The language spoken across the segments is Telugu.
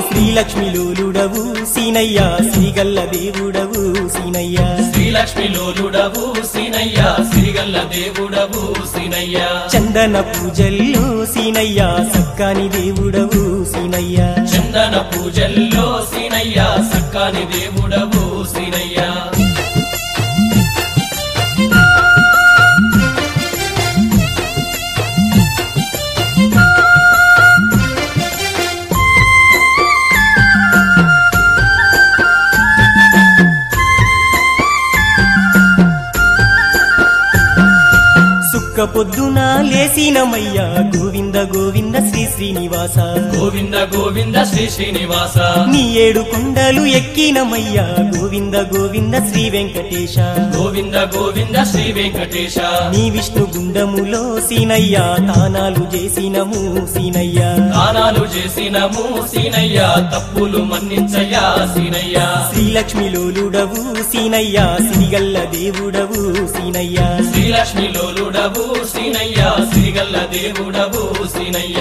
శ్రీలక్ష్మిలోలుడవు సీనయ్య శ్రీగల్ల దేవుడవు సీనయ్య శ్రీలక్ష్మి లోలుడవు సీనయ్య సిరిగల్ల దేవుడవు సీనయ్య చందన పూజల్లో సీనయ్య సక్కాని దేవుడవు సీనయ్య చందన పూజల్లో సీనయ్య సక్కాని దేవుడవు సీనయ్య సుక్క పొద్దున లేసినమయ్యా గోవింద గోవింద శ్రీ శ్రీనివాస గోవింద గోవింద శ్రీ శ్రీనివాస నీ ఏడు కొండలు ఎక్కినమయ్యా గోవింద గోవింద శ్రీ వెంకటేశ గోవింద గోవింద శ్రీ వెంకటేశ నీ విష్ణు గుండములో సీనయ్య తానాలు చేసినము సీనయ్య దానాలు చేసినము సీనయ్య తప్పులు మన్నించయ్యా సీనయ్య శ్రీలక్ష్మిలోలుడవు సీనయ్య సిరిగల్ల దేవుడవు సీనయ్య శ్రీలక్ష్మి లోలుడవు సీనయ్య సిరిగల్ల దేవుడవు సీనయ్య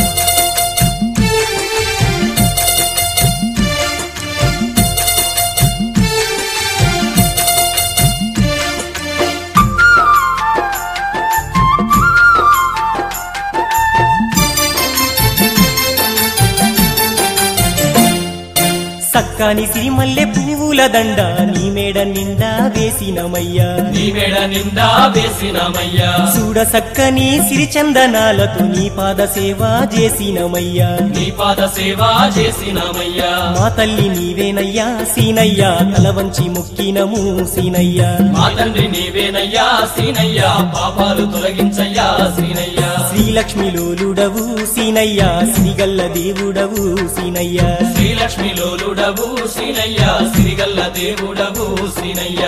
సక్కాని సిరిమల్లె పువ్వుల దండ నీ మేడ నిండా వేసినమయ్యా నీ మెడ నిండా వేసినమయ్యా చూడ సక్కని సిరిచందనాలతో నీ పాద సేవ చేసినమయ్యా నీ పాద సేవ చేసినమయ్యా మా తల్లి నీవేనయ్యా సీనయ్యా తల వంచి మొక్కినము సీనయ్యా మా తండ్రి నీవేనయ్యా సీనయ్యా పాపాలు తొలగించయ్యా సీనయ్యా శ్రీలక్ష్మిలోలుడవు సీనయ్యా శ్రీగల్ల దేవుడవు సీనయ్యా శ్రీలక్ష్మి లోలుడవు సీనయ్యా సిరిగల్ల దేవుడవు సీనయ్యా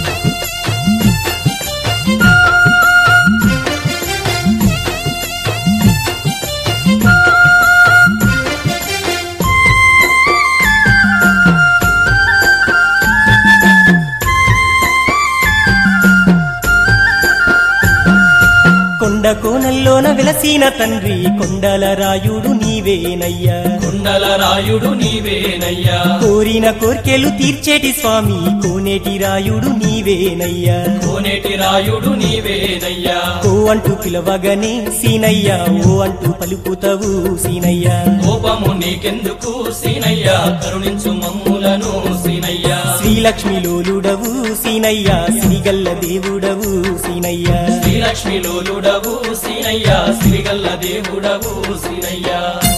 కొండ కోనల్లోన వెలసిన తండ్రి కొండల రాయుడు నీవేనయ్యా కుండల రాయుడు నీవేనయ్యా కోరిన కోర్కెలు తీర్చేటి స్వామి కోనేటి రాయుడు నీవేనయ్యా కోనేటి రాయుడు నీవేనయ్యా ఓ అంటూ పిలవగనే సీనయ్యా ఓ అంటూ పలుకుతావు సీనయ్యా కోపము నీకెందుకు సీనయ్యా కరుణించు మమ్ములను సీనయ్యా శ్రీలక్ష్మిలోలుడవు సీనయ్యా శ్రీగల్ల దేవుడవు సీనయ్యా శ్రీలక్ష్మి లోలుడవు సీనయ్యా సిరిగల్ల దేవుడవు సీనయ్యా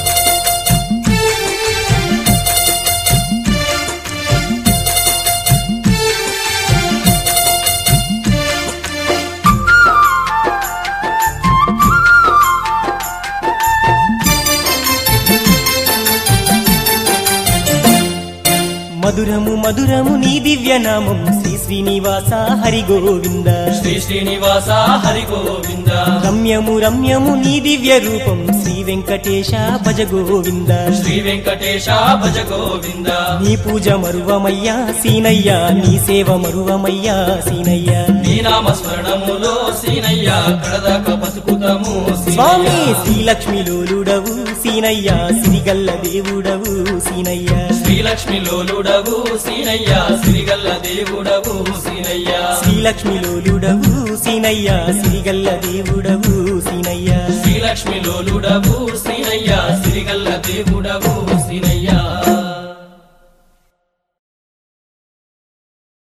మధురము మధురము నీ దివ్యనామం శ్రీ శ్రీనివాస హరి గోవింద శ్రీ శ్రీనివాస హరి గోవింద రమ్యము రమ్యము నీ దివ్య రూపం శ్రీ వెంకటేశ భజ గోవింద శ్రీ వెంకటేశ భజ గోవింద నీ పూజ మరువమయ్యా సీనయ్యా నీ సేవ మరువమయ్యా సీనయ్యా నీ నామ స్మరణములో సీనయ్యా కడదాక బతుకుతాము స్వామి శ్రీలక్ష్మిలోలుడవు సీనయ్యా సిరిగల్ల దేవుడవు సీనయ్యా శ్రీలక్ష్మి లోలుడవు సీనయ్యా సిరిగల్ల దేవుడవు సీనయ్యా శ్రీలక్ష్మిలోలుడవు సీనయ్యా సిరిగల్ల దేవుడవు సీనయ్యా శ్రీలక్ష్మి లోలుడవు సీనయ్యా సిరిగల్ల దేవుడవు సీనయ్యా